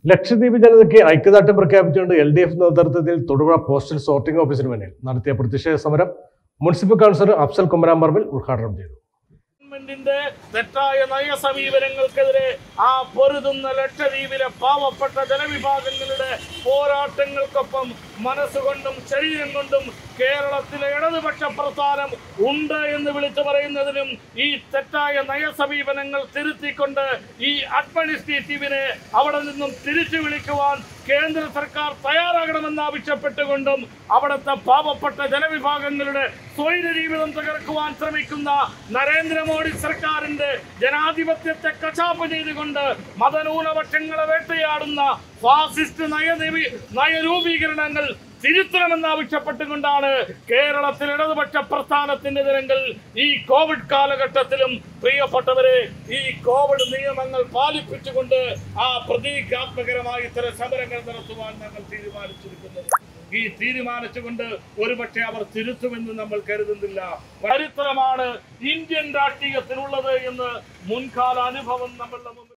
ലക്ഷദ്വീപ് ജനതയ്ക്ക് ഐക്യദാർഢ്യം പ്രഖ്യാപിച്ചുകൊണ്ട് എൽ ഡി എഫ് നേതൃത്വത്തിൽ തൊടുപുഴ പോസ്റ്റൽ സോർട്ടിംഗ് ഓഫീസിന് മുന്നിൽ നടത്തിയ പ്രതിഷേധ സമരം മുനിസിപ്പൽ കൗൺസിലർ അഫ്സൽ കുമരാമ്പറമ്പിൽ ഉദ്ഘാടനം ചെയ്തു ഗവൺമെന്റിന്റെ തെറ്റായ നയ സമീപനങ്ങൾക്കെതിരെ ആ പൊരുതുന്ന ലക്ഷദ്വീപിലെ പാവപ്പെട്ട ജനവിഭാഗങ്ങളുടെ പോരാട്ടങ്ങൾക്കൊപ്പം മനസ്സുകൊണ്ടും ശരീരം കൊണ്ടും കേരളത്തിലെ ഇടതുപക്ഷ പ്രസ്ഥാനം ഉണ്ട് എന്ന് വിളിച്ചു പറയുന്നതിനും ഈ തെറ്റായ നയ സമീപനങ്ങൾ തിരുത്തിക്കൊണ്ട് ഈ അഡ്മിനിസ്ട്രേറ്റീവിനെ അവിടെ നിന്നും തിരിച്ചു വിളിക്കുവാൻ കേന്ദ്ര സർക്കാർ തയ്യാറാകണമെന്ന് ആവശ്യപ്പെട്ടുകൊണ്ടും അവിടുത്തെ പാവപ്പെട്ട ജനവിഭാഗങ്ങളുടെ സ്വൈര ജീവിതം തകർക്കുവാൻ ശ്രമിക്കുന്ന നരേന്ദ്രമോദി സർക്കാരിന്റെ ജനാധിപത്യത്തെ കശാപ്പ് ചെയ്തുകൊണ്ട് മതന്യൂനപക്ഷങ്ങളെ വേട്ടയാടുന്ന ഫാസിസ്റ്റ് നയനിവി നയരൂപീകരണങ്ങൾ തിരുത്തണമെന്ന് ആവശ്യപ്പെട്ടുകൊണ്ടാണ് കേരളത്തിൽ ഇടതുപക്ഷ പ്രസ്ഥാനത്തിന്റെ ജനങ്ങൾ ഈ കോവിഡ് കാലഘട്ടത്തിലും പ്രിയപ്പെട്ടവരെ ഈ കോവിഡ് നിയമങ്ങൾ പാലിപ്പിച്ചുകൊണ്ട് ആ പ്രതീകാത്മകരമായ ഇത്തരം സമരങ്ങൾ നടത്തുവാൻ ഞങ്ങൾ തീരുമാനിച്ചിരിക്കുന്നത് ഈ തീരുമാനിച്ചുകൊണ്ട് ഒരുപക്ഷെ അവർ തിരുത്തുമെന്ന് നമ്മൾ കരുതുന്നില്ല ചരിത്രമാണ് ഇന്ത്യൻ രാഷ്ട്രീയത്തിലുള്ളത് എന്ന് മുൻകാല അനുഭവം നമ്മളുടെ മുമ്പിൽ